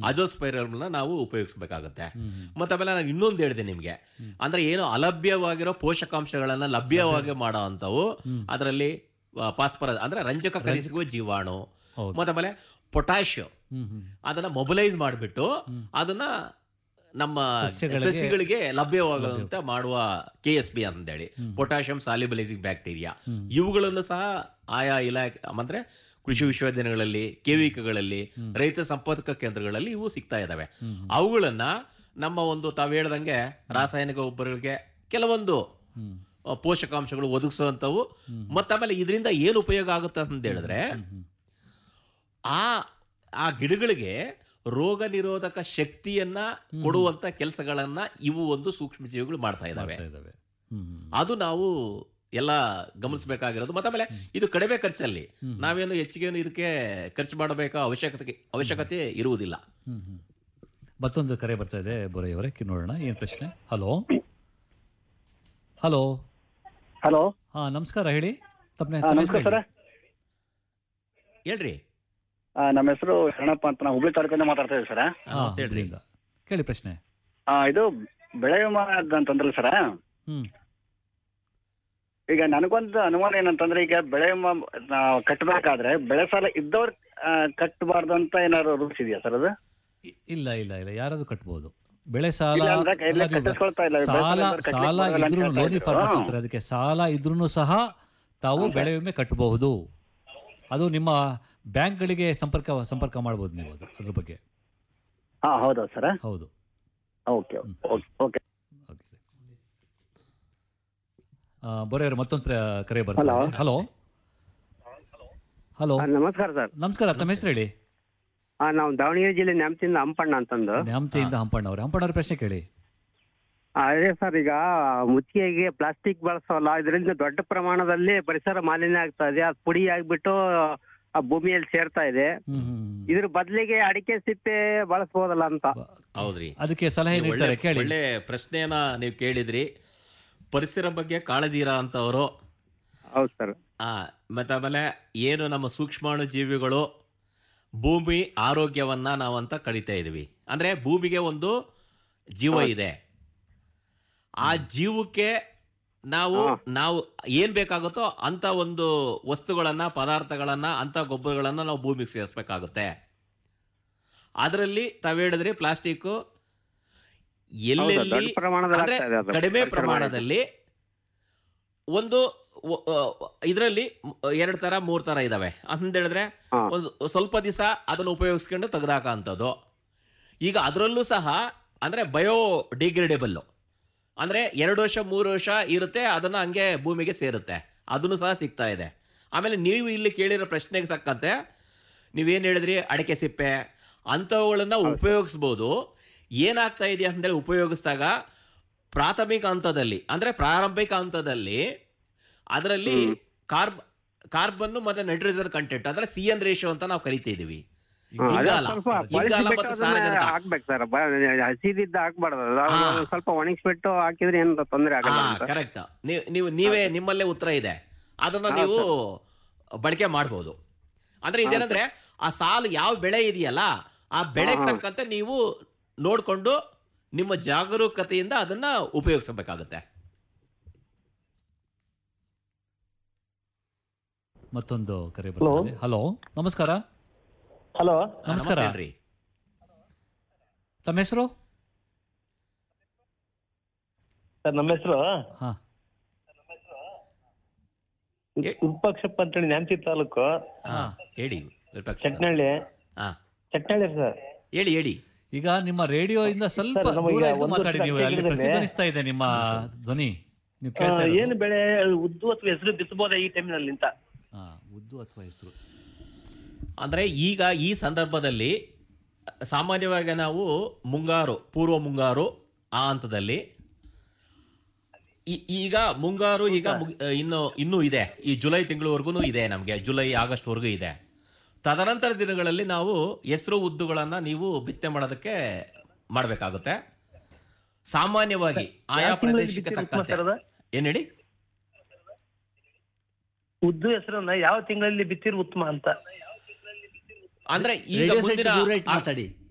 ಅಜೋಸ್ಪೈರಲ್ನ ನಾವು ಉಪಯೋಗಿಸ್ಬೇಕಾಗತ್ತೆ ಮತ್ತೆ ಆಮೇಲೆ ನಾನು ಇನ್ನೊಂದು ಹೇಳಿದೆ ನಿಮ್ಗೆ ಅಂದ್ರೆ ಏನು ಅಲಭ್ಯವಾಗಿರೋ ಪೋಷಕಾಂಶಗಳನ್ನ ಲಭ್ಯವಾಗಿ ಮಾಡೋ ಅಂತವು ಅದರಲ್ಲಿ ಪಾಸ್ಪರ ಅಂದ್ರೆ ರಂಜಕ ಕಲಿಸುವ ಜೀವಾಣು ಹೌದು. ಮತ್ತೆ ಆಮೇಲೆ ಪೊಟ್ಯಾಶಿಯಂ ಹ್ಮ್ ಹ್ಮ್ ಅದನ್ನ ಮೊಬಿಲೈಸ್ ಮಾಡಿಬಿಟ್ಟು ಅದನ್ನ ನಮ್ಮ ಸಸ್ಯಗಳಿಗೆ- ಸಸ್ಯಗಳಿಗೆ ಲಭ್ಯವಾಗುವಂತೆ ಮಾಡುವ ಕೆ ಎಸ್ ಬಿ ಅಂತೇಳಿ ಪೊಟ್ಯಾಷಿಯಂ ಸಾಲ್ಯುಬಲೈಸಿಂಗ್ ಬ್ಯಾಕ್ಟೀರಿಯಾ ಇವುಗಳನ್ನು ಸಹ ಆಯಾ ಇಲಾಖೆ ಅಂದ್ರೆ ಕೃಷಿ ವಿಶ್ವವಿದ್ಯಾಲಯಗಳಲ್ಲಿ ಕೆವಿಕಗಳಲ್ಲಿ ರೈತ ಸಂಪರ್ಕ ಕೇಂದ್ರಗಳಲ್ಲಿ ಇವು ಸಿಗ್ತಾ ಇದಾವೆ ಅವುಗಳನ್ನ ನಮ್ಮ ಒಂದು ತಾವು ಹೇಳ್ದಂಗೆ ರಾಸಾಯನಿಕ ಗೊಬ್ಬರಗಳಿಗೆ ಕೆಲವೊಂದು ಆ, ಪೋಷಕಾಂಶಗಳು ಒದಗಿಸುವಂಥವು ಮತ್ತೆ ಆಮೇಲೆ ಇದರಿಂದ ಏನು ಉಪಯೋಗ ಆಗುತ್ತೆ ಅಂತ ಹೇಳಿದ್ರೆ ಆ ಆ ಗಿಡಗಳಿಗೆ ರೋಗ ನಿರೋಧಕ ಶಕ್ತಿಯನ್ನ ಕೊಡುವಂತ ಕೆಲಸಗಳನ್ನ ಇವು ಒಂದು ಸೂಕ್ಷ್ಮ ಜೀವಿಗಳು ಮಾಡ್ತಾ ಇದಾವೆ ಮಾಡ್ತಾ ಇದಾವೆ ಹ್ಮ್ ಹ್ಮ್. ಅದು ನಾವು ಎಲ್ಲ ಗಮನಿಸಬೇಕಾಗಿರೋದು ಮತ್ತೆ ಆಮೇಲೆ ಇದು ಕಡಿಮೆ ಖರ್ಚಲ್ಲಿ ನಾವೇನು ಹೆಚ್ಚಿಗೆ ಇದಕ್ಕೆ ಖರ್ಚು ಮಾಡಬೇಕಾ ಅವಶ್ಯಕತೆ ಅವಶ್ಯಕತೆ ಇರುವುದಿಲ್ಲ ಹ್ಮ್ ಹ್ಮ್. ಮತ್ತೊಂದು ಕರೆ ಬರ್ತಾ ಇದೆ ಬೋರಯ್ಯವರೇ ಕಿ ನೋಡೋಣ ಏನು ಪ್ರಶ್ನೆ ಹಲೋ ಹಲೋ ಹಲೋ ಹಾ ನಮಸ್ಕಾರ ಹೇಳಿ ತಪ್ಪನೆ ನಮಸ್ಕಾರ ಸರ್ ಹೇಳ್ರಿ ನಮ್ಮ ಹೆಸರು ಶರಣಪ್ಪ ಅಂತ ನಾವು ಹುಬ್ಳಿ ತಾಲೂಕಿಂದ ಮಾತಾಡ್ತಾ ಇದ್ದೀವಿ ಸರ್ ನಮಸ್ತೆ ಹೇಳ್ರಿ ಕೇಳಿ ಪ್ರಶ್ನೆ ಇದು ಬೆಳೆ ವಿಮಾ ಅಂತಂದ್ರಲ್ಲ ಸರ್ ಹ್ಮ್ ಈಗ ನನಗೊಂದು ಅನುಮಾನ ಏನಂತಂದ್ರೆ ಈಗ ಬೆಳೆ ವಿಮಾ ನಾವು ಕಟ್ಟಬೇಕಾದ್ರೆ ಬೆಳೆ ಸಾಲ ಇದ್ದವ್ರು ಕಟ್ಟಬಾರ್ದು ಅಂತ ಏನಾದ್ರು ರೂಲ್ಸ್ ಇದೆಯಾ ಸರ್ ಅದು ಇ- ಇಲ್ಲ ಇಲ್ಲ ಇಲ್ಲ ಯಾರಾದ್ರೂ ಕಟ್ಬೋದು ಬೆಳೆ ಸಾಲ ಇಲ್ಲ ಅಂದ್ರೆ ಕೈಲೇ ಅಲ್ಲ, ನೀವು ಕಟ್ಟಿಸ್ಕೊಳ್ತಾ ಇಲ್ಲ. ಬೆಳೆ ಸಾಲ ಸಾಲ ಇದ್ದವ್ರು ಕಟ್ಲಿಕ್ಕೆ ಸಾಲ ಬರಲ್ಲ ಅಂತ ಇದ್ರೂ ಹೇಳ್ತಾ ಲೋನಿ ಇದ್ರು. ಫಾರ್ಮರ್ಸ್ ಹಾ. ಅಂತಾರೆ ಅದಕ್ಕೆ ಸಾಲ ಇದ್ರೂ ಸಹ ತಾವು ಬೆಳೆ ವಿಮೆ ಕಟ್ಟಬಹುದು ಅದು ನಿಮ್ಮ ಬ್ಯಾಂಕ್ಗಳಿಗೆ ಸಂಪರ್ಕ ಸಂಪರ್ಕ ಮಾಡ್ಬೋದು ನೀವು ಅದು ಅದ್ರ ಬಗ್ಗೆ ಹಾ ಹೌದಾ ಸರ್ ಹೌದು ಓಕೆ ಓಕೆ ಓಕೆ ಬರೋರು ಮತ್ತೊಂದು ಪ್ರ- ಕರೆ ಬರ್ತಾರೆ ಹಲೋ ಹಲೋ ನಮಸ್ಕಾರ ಸರ್ ನಮಸ್ಕಾರ ತಮ್ಮ ಹೆಸರು ಹೇಳಿ ಆ, ನಾವು ದಾವಣಗೆರೆ ಜಿಲ್ಲೆ ನ್ಯಾಮತಿಯಿಂದ ಹಂಪಣ್ಣ ಅಂತಂದು ನ್ಯಾಮತಿಯಿಂದ ಹಂಪಣ್ಣ ಅವ್ರೆ ಹಂಪಣ್ಣ ಅವ್ರ ಪ್ರಶ್ನೆ ಕೇಳಿ ಆ, ಅದೇ ಸರ್ ಈಗ ಮುತ್ತಿಗೆಗೆ ಪ್ಲಾಸ್ಟಿಕ್ ಬಳಸೋಲ್ಲ ಇದರಿಂದ ದೊಡ್ಡ ಪ್ರಮಾಣದಲ್ಲಿ ಪರಿಸರ ಮಾಲಿನ್ಯ ಆಗ್ತಾ ಇದೆ ಅದು ಪುಡಿ ಆಗ್ಬಿಟ್ಟು ಆ ಭೂಮಿಯಲ್ಲಿ ಸೇರ್ತಾ ಇದೆ ಹ್ಮ್ ಹ್ಮ್ ಇದ್ರ ಬದಲಿಗೆ ಅಡಿಕೆ ಸಿಪ್ಪೆ ಬಳಸಬಹುದಲ್ಲ ಅಂತ ಹೌದ್ರಿ ಅದಕ್ಕೆ ಸಲಹೆ ನೀವು ನೀಡ್ತಾರೆ ಒಳ್ಳೆ- ಕೇಳಿ ಒಳ್ಳೆ ಪ್ರಶ್ನೆಯನ್ನ ನೀವು ಕೇಳಿದ್ರಿ ಪರಿಸರ ಬಗ್ಗೆ ಕಾಳಜಿ ಇರೋ ಅಂತವರು ಹೌದು ಸರ್ ಆ ಮತ್ತೆ ಆಮೇಲೆ ಏನು ನಮ್ಮ ಸೂಕ್ಷ್ಮಾಣು ಜೀವಿಗಳು ಭೂಮಿ ಆರೋಗ್ಯವನ್ನ ನಾವಂತ ಕಡಿತಾ ಇದೀವಿ ಅಂದ್ರೆ ಭೂಮಿಗೆ ಒಂದು ಜೀವ ಇದೆ ಆ ಜೀವಕ್ಕೆ ನಾವು ನಾವು ಏನ್ ಬೇಕಾಗುತ್ತೋ ಅಂತ ಒಂದು ವಸ್ತುಗಳನ್ನ ಪದಾರ್ಥಗಳನ್ನ ಅಂತ ಗೊಬ್ಬರಗಳನ್ನ ನಾವು ಭೂಮಿಗೆ ಸೇರಿಸ್ಬೇಕಾಗುತ್ತೆ ಅದರಲ್ಲಿ ತಾವ್ ಹೇಳಿದ್ರಿ ಪ್ಲಾಸ್ಟಿಕ್ ಎಲ್ಲೆಲ್ಲಿ ದೊಡ್ಡ ಪ್ರಮಾಣದಲ್ಲಿ ಅಂದ್ರೆ ಆಗ್ತಾ ಇದೆ ಅದು. ಕಡಿಮೆ ಪರಿಸರ ಪ್ರಮಾಣದಲ್ಲಿ ಒಂದು ಇದರಲ್ಲಿ ಎರಡು ತರ ಮೂರ್ ತರ ಇದಾವೆ ಅಂತ ಹೇಳಿದ್ರೆ ಒಂದು ಸ್ವಲ್ಪ ದಿವಸ ಅದನ್ನು ಉಪಯೋಗಿಸ್ಕೊಂಡು ತೆಗೆದಾಕ ಅಂತದ್ದು ಈಗ ಅದರಲ್ಲೂ ಸಹ ಅಂದ್ರೆ ಬಯೋ ಡಿಗ್ರೇಡೇಬಲ್ ಅಂದ್ರೆ ಎರಡು ವರ್ಷ ಮೂರು ವರ್ಷ ಇರುತ್ತೆ ಅದನ್ನ ಹಂಗೆ ಭೂಮಿಗೆ ಸೇರುತ್ತೆ ಅದನ್ನು ಸಹ ಸಿಗ್ತಾ ಇದೆ ಆಮೇಲೆ ನೀವು ಇಲ್ಲಿ ಕೇಳಿರೋ ಪ್ರಶ್ನೆಗೆ ಸಕ್ಕಂತೆ ನೀವೇನು ಹೇಳಿದ್ರಿ ಅಡಿಕೆ ಸಿಪ್ಪೆ ಅಂಥವುಗಳನ್ನ ಉಪಯೋಗಿಸ್ಬೋದು ಏನಾಗ್ತಾ ಇದೆ ಅಂತೇಳಿ ಉಪಯೋಗಿಸಿದಾಗ ಪ್ರಾಥಮಿಕ ಹಂತದಲ್ಲಿ ಅಂದ್ರೆ ಪ್ರಾರಂಭಿಕ ಹಂತದಲ್ಲಿ ಅದರಲ್ಲಿ ಕಾರ್ಬ್ ಕಾರ್ಬನ್ ಮತ್ತೆ ನೈಟ್ರೋಜನ್ ಕಂಟೆಂಟ್ ಅಂದ್ರೆ ಸಿ ಎನ್ ರೇಷಿಯೋ ಅಂತ ನಾವು ಕರಿತಿದೀವಿ ಹಾ, ಅದೇ ಇಂಗಾಲ ಸ್ವಲ್ಪ ಇಂಗಾಲ ಬಳಸಿಬಿಟ್ಟು ಮತ್ತು ಅದನ್ನ ಸಾರಜನಕ ಹಾಕ್ಬೇಕು ಸರ್ ಹಸಿದಿದ್ದ ಹಾಕ್ಬಾರ್ದು ಅದು ಹಾ. ಅದನ್ನ ಸ್ವಲ್ಪ ಒಣಗಿಸ್ಬಿಟ್ಟು ಹಾಕಿದ್ರೆ ಏನು ತೊಂದರೆ ಆಗಲ್ಲ ಅಂತ. ಕರೆಕ್ಟ್ ನೀವು ನೀವೇ ನಿಮ್ಮಲ್ಲೇ ಉತ್ತರ ಇದೆ ಅದನ್ನ ಹಾ, ನೀವು ಬಳಕೆ ಮಾಡಬಹುದು ಅಂದ್ರೆ ಇದೇನಂದ್ರೆ ಆ ಸಾಲು ಯಾವ ಬೆಳೆ ಇದೆಯಲ್ಲ ಆ ಬೆಳೆಗೆ ಹಾ, ಹಾ. ತಕ್ಕಂತೆ ನೀವು ನೋಡ್ಕೊಂಡು ನಿಮ್ಮ ಜಾಗರೂಕತೆಯಿಂದ ಅದನ್ನ ಉಪಯೋಗಿಸಬೇಕಾಗುತ್ತೆ ಮತ್ತೊಂದು ಕರೆ ಬರ್ತಾರೆ ಹಲೋ ನಮಸ್ಕಾರ ಹಲೋ ನಮಸ್ಕಾರ ನಮಸ್ತೆ ಹೇಳ್ರಿ. ತಮ್ಮ ಹೆಸರು ಸರ್ ನಮ್ಮ ಹೆಸರು ಹಾ ವಿರೂಪಾಕ್ಷಪ್ಪ ಅಂತೇಳಿ ನ್ಯಾಮತಿ ತಾಲೂಕು ಹಾ ಹೇಳಿ ವಿರೂಪಾಕ್ಷ. ಚಟ್ನಳ್ಳಿ ಹಾ ಚಟ್ನಳ್ಳಿ ಸರ್ ಹೇಳಿ ಹೇಳಿ ಈಗ ನಿಮ್ಮ ರೇಡಿಯೋ ಇಂದ ಸ್ವಲ್ಪ ಸರ್, ನಮಗೆ ದೂರ ಇದ್ದು ಒಂದು ಮಾತಾಡಿ ವರ್ಷ ನೀವು ಅಲ್ಲಿ ಕೇಳಿದ್ರೆ- ಪ್ರತಿಧ್ವನಿಸ್ತಾ ಇದೆ ನಿಮ್ಮ ಧ್ವನಿ ನೀವು ಆ, ಕೇಳ್ತಾ ಏನು ಇರೋದು. ಬೆಳೆ ಉದ್ದು ಅಥವಾ ಹೆಸರು ಬಿತ್ತಬಹುದಾ ಈ ಟೈಮ್ನಲ್ಲಿ ಅಂತ ಹಾ, ಉದ್ದು ಅಥವಾ ಹೆಸರು ಅಂದ್ರೆ ಈಗ ಈ ಸಂದರ್ಭದಲ್ಲಿ ಸಾಮಾನ್ಯವಾಗಿ ನಾವು ಮುಂಗಾರು ಪೂರ್ವ ಮುಂಗಾರು ಆ ಹಂತದಲ್ಲಿ ಈ- ಈಗ ಮುಂಗಾರು ಈಗ ಮುಗ್- ಇನ್ನು ಇನ್ನೂ ಇದೆ ಈ ಜುಲೈ ತಿಂಗಳವರೆಗೂ ಇದೆ ನಮಗೆ ಜುಲೈ ಆಗಸ್ಟ್ ವರೆಗೂ ಇದೆ ತದನಂತರ ದಿನಗಳಲ್ಲಿ ನಾವು ಹೆಸರು ಉದ್ದುಗಳನ್ನ ನೀವು ಬಿತ್ತನೆ ಮಾಡೋದಕ್ಕೆ ಮಾಡಬೇಕಾಗುತ್ತೆ ಸಾಮಾನ್ಯವಾಗಿ ಆಯಾ ಯಾವ ತಿಂಗಳಲ್ಲಿ ಪ್ರದೇಶಕ್ಕೆ ಬಿತ್ತಿದ್ರೆ ಉತ್ತಮ ತಕ್ಕಂತೆ ಸರ್ ಅದು? ಏನ್ ಹೇಳಿ ಉದ್ದು ಹೆಸರನ್ನ ಯಾವ ತಿಂಗಳಲ್ಲಿ ಬಿತ್ತಿರು ಉತ್ತಮ ಅಂತ ಅಂದ್ರೆ ಈಗ ರೇಡಿಯೋ ಸೆಟ್ ಮುಂದಿನ ದೂರ ಇಟ್ಟು ಮಾತಾಡಿ